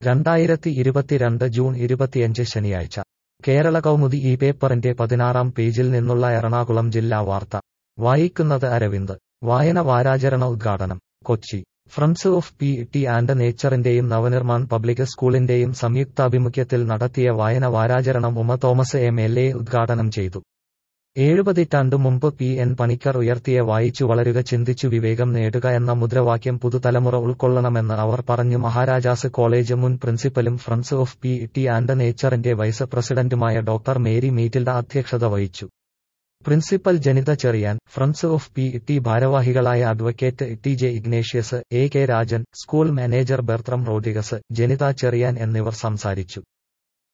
രണ്ടായിരത്തി ഇരുപത്തിരണ്ട് ജൂൺ ഇരുപത്തിയഞ്ച് ശനിയാഴ്ച കേരള കൗമുദി ഈ പേപ്പറിന്റെ പതിനാറാം പേജിൽ നിന്നുള്ള എറണാകുളം ജില്ലാ വാർത്ത വായിക്കുന്നത് അരവിന്ദ് വായന വാരാചരണ ഉദ്ഘാടനം Kochi friends of P T and നേച്ചറിന്റെയും നവനിർമാൺ പബ്ലിക് സ്കൂളിന്റെയും സംയുക്താഭിമുഖ്യത്തിൽ നടത്തിയ വായന വാരാചരണം Uma Thomas M L A ഉദ്ഘാടനം ചെയ്തു ഏഴുപതിറ്റാണ്ടു മുമ്പ് പി എൻ പണിക്കർ ഉയർത്തിയ വായിച്ചു വളരുക ചിന്തിച്ചു വിവേകം നേടുക എന്ന മുദ്രാവാക്യം പുതുതലമുറ ഉൾക്കൊള്ളണമെന്ന് അവർ പറഞ്ഞു മഹാരാജാസ് കോളേജ് മുൻ പ്രിൻസിപ്പലും friends of P T and നേച്ചറിന്റെ വൈസ് പ്രസിഡന്റുമായ ഡോക്ടർ മേരി മീറ്റിൽഡ അധ്യക്ഷത വഹിച്ചു principal Janitha Cherian friends of P T ഭാരവാഹികളായ advocate T J Ignatius A K Rajan school manager Bertram Rodrigues Janitha Cherian എന്നിവർ സംസാരിച്ചു